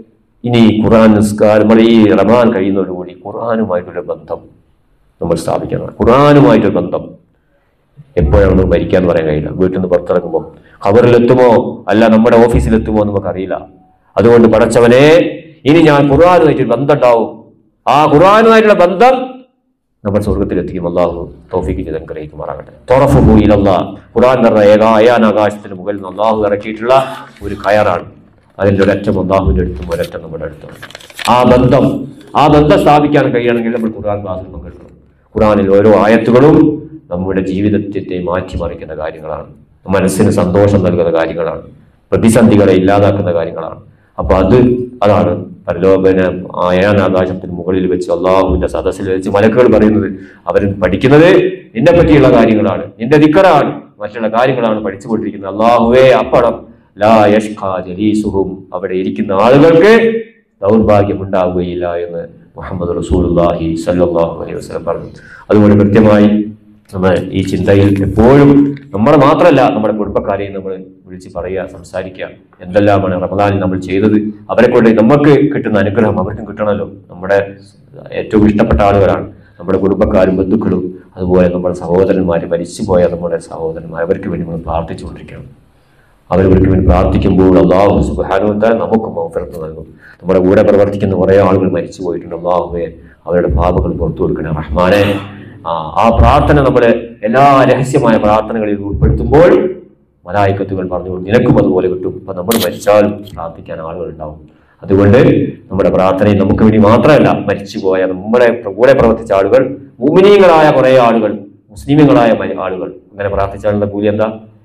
ഇനി ഖുർആൻ നിസ്കാരം നമ്മൾ ഈ റമദാൻ കഴിയുന്നതോടുകൂടി ഖുർആനുമായിട്ടൊരു ബന്ധം നമ്മൾ സ്ഥാപിക്കണം ഖുർആനുമായിട്ടൊരു ബന്ധം എപ്പോഴാണ് നമ്മൾ മരിക്കാന്ന് പറയാൻ കഴിയില്ല വീട്ടിൽ നിന്ന് പുറത്തിറങ്ങുമ്പോൾ ഖബറിലെത്തുമോ അല്ല നമ്മുടെ ഓഫീസിലെത്തുമോ എന്ന് നമുക്കറിയില്ല അതുകൊണ്ട് പടച്ചവനെ ഇനി ഞാൻ ഖുർആാനുമായിട്ട് ബന്ധം ഉണ്ടാവും ആ ഖുർആാനുമായിട്ടുള്ള ബന്ധം നമ്മൾ സ്വർഗത്തിലെത്തിക്കും അള്ളാഹു തോഫിക്ക് ചെയ്ത് അനുഗ്രഹിക്കുമാറാകട്ടെ തുറഫു ഇലല്ലാ ഖുർആൻ എന്ന് പറഞ്ഞ ഏകാ അയാൻ ആകാശത്തിന് മുകളിൽ നിന്ന് അള്ളാഹു ഇറക്കിയിട്ടുള്ള ഒരു കയറാണ് അതിൻ്റെ ഒരറ്റം അള്ളാഹുവിൻ്റെ അടുത്തും ഒരറ്റം നമ്മുടെ അടുത്തും ആ ബന്ധം ആ ബന്ധം സ്ഥാപിക്കാൻ കഴിയണമെങ്കിൽ നമ്മൾ ഖുർആൻ ക്ലാസ്സിൽ പങ്കെടുക്കണം ഖുർആനിൽ ഓരോ ആയത്തുകളും നമ്മുടെ ജീവിതത്തെ മാറ്റിമറിക്കുന്ന കാര്യങ്ങളാണ് മനസ്സിന് സന്തോഷം നൽകുന്ന കാര്യങ്ങളാണ് പ്രതിസന്ധികളെ ഇല്ലാതാക്കുന്ന കാര്യങ്ങളാണ് അപ്പൊ അത് അതാണ് പരലോകന ആയാൻ ആകാശത്തിന് മുകളിൽ വെച്ച് അള്ളാഹുവിന്റെ സദസ്സിൽ വെച്ച് മലക്കുകൾ പറയുന്നത് അവർ പഠിക്കുന്നത് നിന്നെ പറ്റിയുള്ള കാര്യങ്ങളാണ് നിന്റെ ദിക്കറാണ് മറ്റുള്ള കാര്യങ്ങളാണ് പഠിച്ചുകൊണ്ടിരിക്കുന്നത് അള്ളാഹുവേ അപ്പണം ലാ യഷ്ഖാ ജലീസുഹും അവിടെ ഇരിക്കുന്ന ആളുകൾക്ക് ദൗർഭാഗ്യം ഉണ്ടാവുകയില്ല എന്ന് മുഹമ്മദ് റസൂലുള്ളാഹി സല്ലല്ലാഹു അലൈഹി വസല്ലം പറഞ്ഞു അതുകൊണ്ട് കൃത്യമായി നമ്മൾ ഈ ചിന്തയിൽ എപ്പോഴും നമ്മൾ മാത്രമല്ല നമ്മുടെ കുടുംബക്കാരെയും നമ്മൾ വിളിച്ച് പറയുക സംസാരിക്കുക എന്തെല്ലാമാണ് റമദാനിൽ നമ്മൾ ചെയ്തത് അവരെ കൊണ്ട് നമുക്ക് കിട്ടുന്ന അനുഗ്രഹം അവർക്കും കിട്ടണമല്ലോ നമ്മുടെ ഏറ്റവും ഇഷ്ടപ്പെട്ട ആളുകളാണ് നമ്മുടെ കുടുംബക്കാരും ബന്ധുക്കളും അതുപോലെ നമ്മുടെ സഹോദരന്മാർ മരിച്ചുപോയ നമ്മുടെ സഹോദരന്മാർ അവർക്ക് വേണ്ടി നമ്മൾ പ്രാർത്ഥിച്ചുകൊണ്ടിരിക്കണം അവരവർക്ക് വേണ്ടി പ്രാർത്ഥിക്കുമ്പോൾ അള്ളാഹു സുബാനുവത്താൽ നമുക്ക് മൗഫറത്ത് നൽകും നമ്മുടെ കൂടെ പ്രവർത്തിക്കുന്ന കുറേ ആളുകൾ മരിച്ചു പോയിട്ടുണ്ട് അള്ളാഹുവെ അവരുടെ പാപങ്ങൾ പുറത്തു കൊടുക്കണേ റഹ്മാനെ ആ ആ പ്രാർത്ഥന നമ്മുടെ എല്ലാ രഹസ്യമായ പ്രാർത്ഥനകളിൽ ഉൾപ്പെടുത്തുമ്പോൾ മലായിക്കത്തുകൾ പറഞ്ഞു നിനക്കും അതുപോലെ കിട്ടും അപ്പൊ നമ്മൾ മരിച്ചാലും പ്രാർത്ഥിക്കാൻ ആളുകൾ ഉണ്ടാവും അതുകൊണ്ട് നമ്മുടെ പ്രാർത്ഥനയിൽ നമുക്ക് വേണ്ടി മാത്രമല്ല മരിച്ചുപോയ നമ്മുടെ കൂടെ പ്രവർത്തിച്ച ആളുകൾ മുമിനീങ്ങളായ കുറേ ആളുകൾ മുസ്ലിമുകളായ മ- ആളുകൾ അങ്ങനെ പ്രാർത്ഥിച്ചാലുള്ള കൂലി എന്താ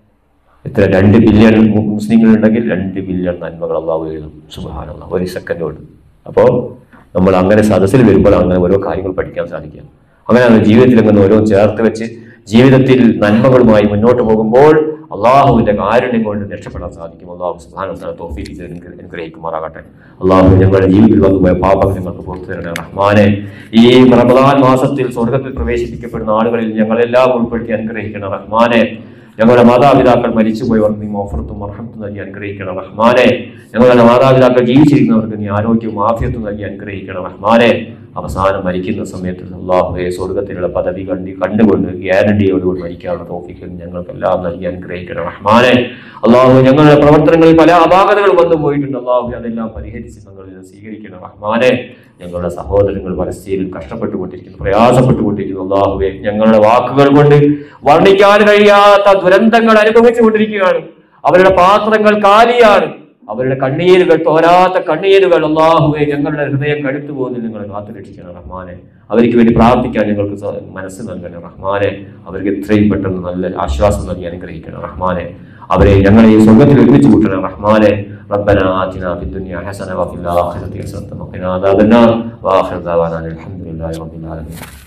എത്ര രണ്ട് ബില്യൺ മുസ്ലിങ്ങൾ ഉണ്ടെങ്കിൽ രണ്ട് ബില്യൺ നന്മകൾ അള്ളാഹു എഴുതും സുബാനുള്ള ഒരു സെക്കൻഡ് കൊണ്ട് അപ്പോൾ നമ്മൾ അങ്ങനെ സദസ്സിൽ വരുമ്പോൾ അങ്ങനെ ഓരോ കാര്യങ്ങൾ പഠിക്കാൻ സാധിക്കുക അങ്ങനെയാണ് ജീവിതത്തിൽ അങ്ങനെ ഓരോ ചേർത്ത് വെച്ച് ജീവിതത്തിൽ നന്മകളുമായി മുന്നോട്ട് പോകുമ്പോൾ അള്ളാഹുവിന്റെ കാരുണ്യം കൊണ്ട് രക്ഷപ്പെടാൻ സാധിക്കും അള്ളാഹു സുബാന തോഫീക്ക് അനുഗ്രഹിക്കുമാറാകട്ടെ അള്ളാഹു ഞങ്ങളുടെ ജീവിതത്തിൽ വന്നുപോയ പാപങ്ങൾ ഞങ്ങൾക്ക് പുറത്തു തരണേ റഹ്മാനെ ഈ റമദാൻ മാസത്തിൽ സ്വർഗത്തിൽ പ്രവേശിപ്പിക്കപ്പെടുന്ന ആളുകളിൽ ഞങ്ങളെല്ലാം ഉൾപ്പെടുത്തി അനുഗ്രഹിക്കണം റഹ്മാനെ ഞങ്ങളുടെ മാതാപിതാക്കൾ മരിച്ചുപോയവർ നീ മോഫറത്തും അർഹത്തും നൽകി അനുഗ്രഹിക്കണം റഹ്മാനെ ഞങ്ങളുടെ മാതാപിതാക്കൾ ജീവിച്ചിരിക്കുന്നവർക്ക് നീ ആരോഗ്യവും ആഫിയത്തും നൽകി അനുഗ്രഹിക്കണം റഹ്മാനെ അവസാനം മരിക്കുന്ന സമയത്ത് അള്ളാഹുവെ സ്വർഗത്തിലുള്ള പദവി കണ്ടി കണ്ടുകൊണ്ട് ഗ്യാരണ്ടിയോടുകൂടി മരിക്കാനുള്ള തോഫിക്ക് ഞങ്ങൾക്കെല്ലാം നൽകി അനുഗ്രഹിക്കണം റഹ്മാനെ അള്ളാഹു ഞങ്ങളുടെ പ്രവർത്തനങ്ങളിൽ പല അപാകതകൾ വന്നു പോയിട്ടുണ്ട് അള്ളാഹു അതെല്ലാം പരിഹരിച്ച് ഞങ്ങളിൽ സ്വീകരിക്കണം റഹ്മാനെ ഞങ്ങളുടെ സഹോദരങ്ങൾ പരസ്യയിൽ കഷ്ടപ്പെട്ടുകൊണ്ടിരിക്കുന്നു പ്രയാസപ്പെട്ടുകൊണ്ടിരിക്കുന്നു അള്ളാഹുവെ ഞങ്ങളുടെ വാക്കുകൾ കൊണ്ട് വർണ്ണിക്കാൻ കഴിയാത്ത ദുരന്തങ്ങൾ അനുഭവിച്ചുകൊണ്ടിരിക്കുകയാണ് അവരുടെ പാത്രങ്ങൾ കാലിയാണ് അവരുടെ കണ്ണീരുകൾ തോരാത്ത കണ്ണീരുകൾ അള്ളാഹുവെ ഞങ്ങളുടെ ഹൃദയം കടുത്തു പോകുന്നതിൽ നിങ്ങൾ കാത്തു രക്ഷിക്കണം റഹ്മാനെ അവർക്ക് വേണ്ടി പ്രാർത്ഥിക്കാൻ ഞങ്ങൾക്ക് സ- മനസ്സ് നൽകണം റഹ്മാനെ അവർക്ക് എത്രയും പെട്ടെന്ന് നല്ല ആശ്വാസം നൽകി അനുഗ്രഹിക്കണം റഹ്മാനെ അവരെ ഞങ്ങളെ ഈ സ്വർഗത്തിൽ ഒരുമിച്ച് കൂട്ടണം റഹ്മാനെ ربنا آتنا في الدنيا حسنة وفي الآخرة حسنة وقنا عذاب النار وآخر دعوانا الحمد لله رب العالمين